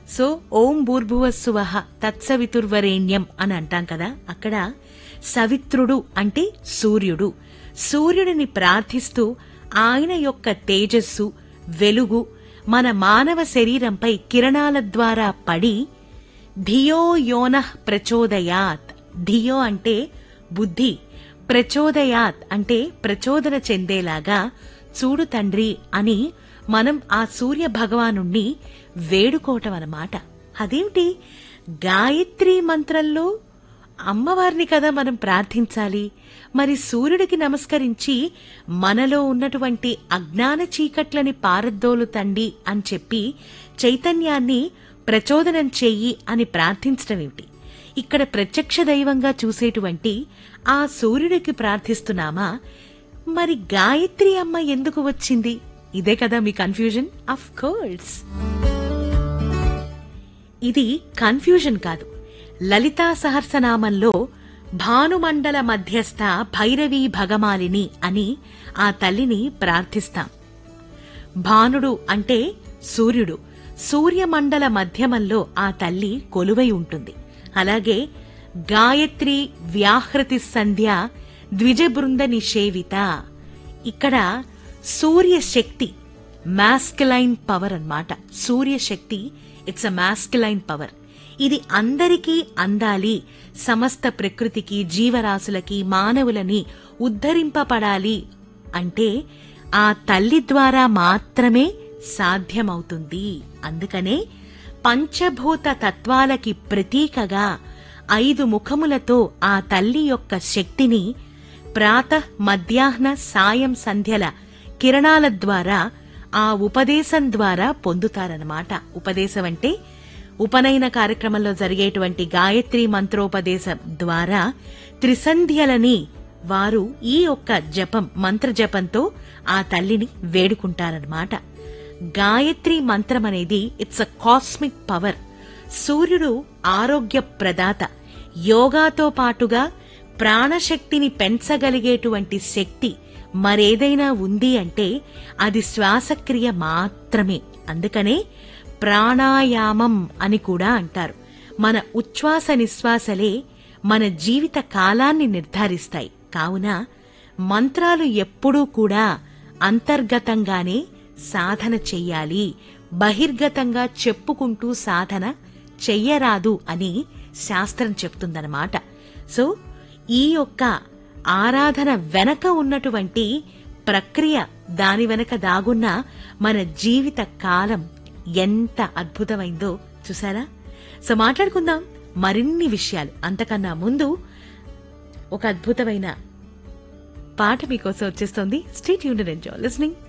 so ఓం భూర్భువస్సువహ తత్సవితుర్వరేణ్యం అని అంటాం కదా అక్కడ సవిత్రుడు అంటే సూర్యుడు సూర్యుడిని ప్రార్థిస్తూ ఆయన యొక్క తేజస్సు వెలుగు మన మానవ శరీరంపై కిరణాల ద్వారా పడి ధియో యోనః ప్రచోదయాత్ ధియో అంటే బుద్ధి ప్రచోదయాత్ అంటే ప్రచోదన చెందేలాగా చూడు తండ్రి అని మనం ఆ సూర్య భగవానుణ్ణి వేడుకోవటం అన్నమాట అదేమిటి గాయత్రి మంత్రంలో అమ్మవారిని కదా మనం ప్రార్థించాలి మరి సూర్యుడికి నమస్కరించి మనలో ఉన్నటువంటి అజ్ఞాన చీకట్లని పారద్దోలు తండి అని చెప్పి చైతన్యాన్ని ప్రచోదనం చెయ్యి అని ప్రార్థించడం ఏమిటి ఇక్కడ ప్రత్యక్ష దైవంగా చూసేటువంటి ఆ సూర్యుడికి ప్రార్థిస్తున్నామా మరి గాయత్రి అమ్మ ఎందుకు వచ్చింది ఇదే కదా మీ కన్ఫ్యూజన్ అఫ్ కోర్స్ ఇది కన్ఫ్యూజన్ కాదు లలితా సహస్రనామంలో భానుమండల మధ్యస్థ భైరవీ భగమాలిని అని ఆ తల్లిని ప్రార్థిస్తాం భానుడు అంటే సూర్యుడు సూర్యమండల మధ్యమంలో ఆ తల్లి కొలువై ఉంటుంది అలాగే గాయత్రి వ్యాహృతి సంధ్య ద్విజ బృంద నిషేవిత ఇక్కడ సూర్యశక్తి మాస్కిలైన్ పవర్ అన్నమాట సూర్యశక్తి ఇట్స్ అ మాస్కిలైన్ పవర్ ఇది అందరికీ అందాలి సమస్త ప్రకృతికి జీవరాశులకి మానవులని ఉద్ధరింపబడాలి అంటే ఆ తల్లి ద్వారా మాత్రమే సాధ్యమవుతుంది అందుకనే పంచభూత తత్వాలకి ప్రతీకగా ఐదు ముఖములతో ఆ తల్లి యొక్క శక్తిని ప్రాతః మధ్యాహ్న సాయం సంధ్యల కిరణాల ద్వారా ఆ ఉపదేశం ద్వారా పొందుతారన్నమాట ఉపదేశం అంటే ఉపనయన కార్యక్రమంలో జరిగేటువంటి గాయత్రి మంత్రోపదేశం ద్వారా త్రిసంధ్యలని వారు ఈ యొక్క జపం మంత్ర జపంతో ఆ తల్లిని వేడుకుంటారన్నమాట గాయత్రి మంత్రం అనేది ఇట్స్ అ కాస్మిక్ పవర్ సూర్యుడు ఆరోగ్య ప్రదాత యోగాతో పాటుగా ప్రాణశక్తిని పెంచగలిగేటువంటి శక్తి మరేదైనా ఉంది అంటే అది శ్వాసక్రియ మాత్రమే అందుకనే ప్రాణాయామం అని కూడా అంటారు మన ఉచ్ఛ్వాస నిశ్వాసలే మన జీవిత కాలాన్ని నిర్ధారిస్తాయి కావున మంత్రాలు ఎప్పుడూ కూడా అంతర్గతంగానే సాధన చెయ్యాలి బహిర్గతంగా చెప్పుకుంటూ సాధన చెయ్యరాదు అని శాస్త్రం చెప్తుందన్నమాట సో ఈ యొక్క ఆరాధన వెనక ఉన్నటువంటి ప్రక్రియ దాని వెనక దాగున్న మన జీవిత కాలం ఎంత అద్భుతమైందో చూసారా సో మాట్లాడుకుందాం మరిన్ని విషయాలు అంతకన్నా ముందు ఒక అద్భుతమైన పాట మీకోసం వచ్చేస్తోంది స్టేట్ యూనిట్ ఎంజాయ్ లిస్నింగ్